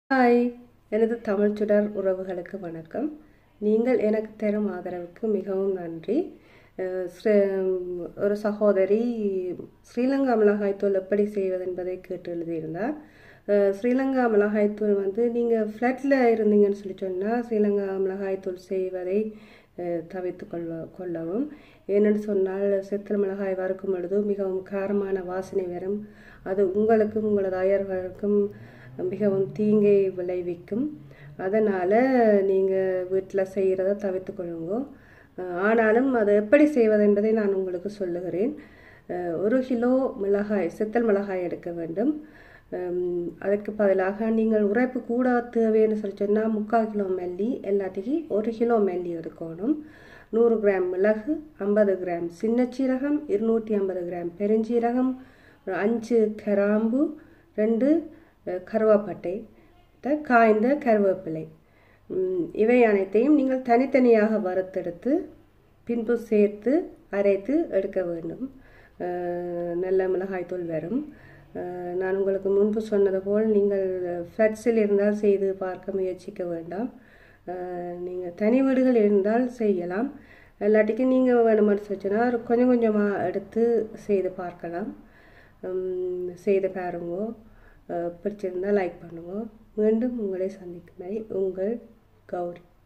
hi எனது தமிழ் சுடர் உறவுகளுக்கு வணக்கம் நீங்கள் எனக்கு தரும் ஆதரவுக்கு மிகவும் நன்றி அஹ் ஸ்ரீ- ஒரு சகோதரி ஸ்ரீலங்கா மிளகாய்த்தூள் எப்படி செய்வது என்பதை கேட்டு எழுதியிருந்தார் அஹ் ஸ்ரீலங்கா மிளகாய்த்தூள் வந்து நீங்கள் ஃப்ளட்டில் இருந்தீங்கன்னு சொல்லி சொன்னால் ஸ்ரீலங்கா மிளகாய்த்தூள் செய்வதை அஹ், தவிர்த்து கொள்ள கொள்ளவும் ஏனென்று சொன்னால் செத்தல் மிளகாய் வறுக்கும் பொழுது மிகவும் காரமான வாசனை வரும் அது உங்களுக்கும் உங்களது அயர்களுக்கும் மிகவும் தீங்கை விளைவிக்கும் அதனால் நீங்கள் வீட்டில் செய்கிறத தவிர்த்து கொள்ளுங்க அஹ், ஆனாலும் அதை எப்படி செய்வது என்பதை நான் உங்களுக்கு சொல்லுகிறேன் அஹ், ஒரு கிலோ மிளகாய் செத்தல் மிளகாய் எடுக்க வேண்டும் ஹம், அதற்கு பதிலாக நீங்கள் உரைப்பு கூட தேவைன்னு சொல்லி சொன்னால் முக்கால் கிலோ மல்லி எல்லாத்துக்கும் ஒரு கிலோ மல்லி எடுக்கணும் நூறு கிராம் மிளகு ஐம்பது கிராம் சின்ன சீரகம் இருநூற்றி ஐம்பது கிராம் பெருஞ்சீரகம் ஒரு அஞ்சு கிராம்பு ரெண்டு அஹ், கருவேப்பட்டை த- காய்ந்த கருவேப்பிலை ம், இவை அனைத்தையும் நீங்கள் தனித்தனியாக வறுத்தெடுத்து பின்பு சேர்த்து அரைத்து எடுக்க வேண்டும் அஹ், நல்ல மிளகாய்த்தூள் வரும் அஹ், நான் உங்களுக்கு முன்பு சொன்னது போல் நீங்கள் ஃப்ளட்ஸில் இருந்தால் செய்து பார்க்க முயற்சிக்க வேண்டாம் நீங்கள் தனி வீடுகள் இருந்தால் செய்யலாம் இல்லாட்டிக்கு நீங்கள் வேணுமென்னு சொல்லிச்சுன்னா ஒரு கொஞ்சம் கொஞ்சமாக எடுத்து செய்து பார்க்கலாம் உம், செய்து பாருங்க அஹ், பிடிச்சிருந்தா லைக் பண்ணுங்க மீண்டும் உங்களை சந்திக்கும் வரை உங்கள் கௌரி